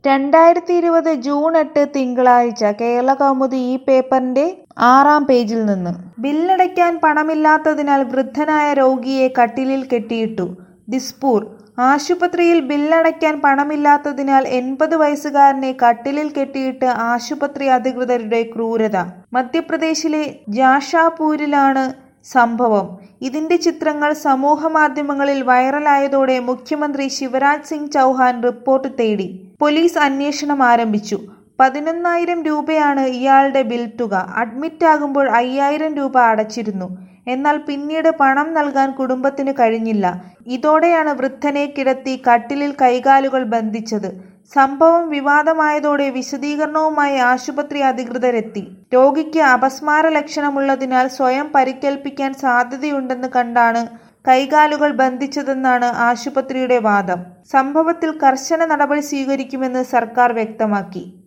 രണ്ടായിരത്തി ഇരുപത് ജൂൺ എട്ട് തിങ്കളാഴ്ച കേരളകൗമുദി ഈ പേപ്പറിന്റെ ആറാം പേജിൽ നിന്ന് ബില്ലടയ്ക്കാൻ പണമില്ലാത്തതിനാൽ വൃദ്ധനായ രോഗിയെ കട്ടിലിൽ കെട്ടിയിട്ടു ദിസ്പൂർ ആശുപത്രിയിൽ ബില്ലടയ്ക്കാൻ പണമില്ലാത്തതിനാൽ എൺപത് വയസ്സുകാരനെ കട്ടിലിൽ കെട്ടിയിട്ട് ആശുപത്രി അധികൃതരുടെ ക്രൂരത മധ്യപ്രദേശിലെ ജാഷാപൂരിലാണ് സംഭവം ഇതിന്റെ ചിത്രങ്ങൾ സമൂഹമാധ്യമങ്ങളിൽ വൈറലായതോടെ മുഖ്യമന്ത്രി ശിവരാജ് സിംഗ് ചൗഹാൻ റിപ്പോർട്ട് തേടി പോലീസ് അന്വേഷണം ആരംഭിച്ചു പതിനൊന്നായിരം രൂപയാണ് ഇയാളുടെ ബിൽ തുക അഡ്മിറ്റ് ആകുമ്പോൾ അയ്യായിരം രൂപ അടച്ചിരുന്നു എന്നാൽ പിന്നീട് പണം നൽകാൻ കുടുംബത്തിന് കഴിഞ്ഞില്ല ഇതോടെയാണ് വൃദ്ധനെ കിടത്തി കട്ടിലിൽ കൈകാലുകൾ ബന്ധിച്ചത് സംഭവം വിവാദമായതോടെ വിശദീകരണവുമായി ആശുപത്രി അധികൃതരെത്തി രോഗിക്ക് അപസ്മാര ലക്ഷണമുള്ളതിനാൽ സ്വയം പരിക്കേൽപ്പിക്കാൻ സാധ്യതയുണ്ടെന്ന് കണ്ടാണ് കൈകാലുകൾ ബന്ധിച്ചതെന്നാണ് ആശുപത്രിയുടെ വാദം സംഭവത്തിൽ കർശന നടപടി സ്വീകരിക്കുമെന്ന് സർക്കാർ വ്യക്തമാക്കി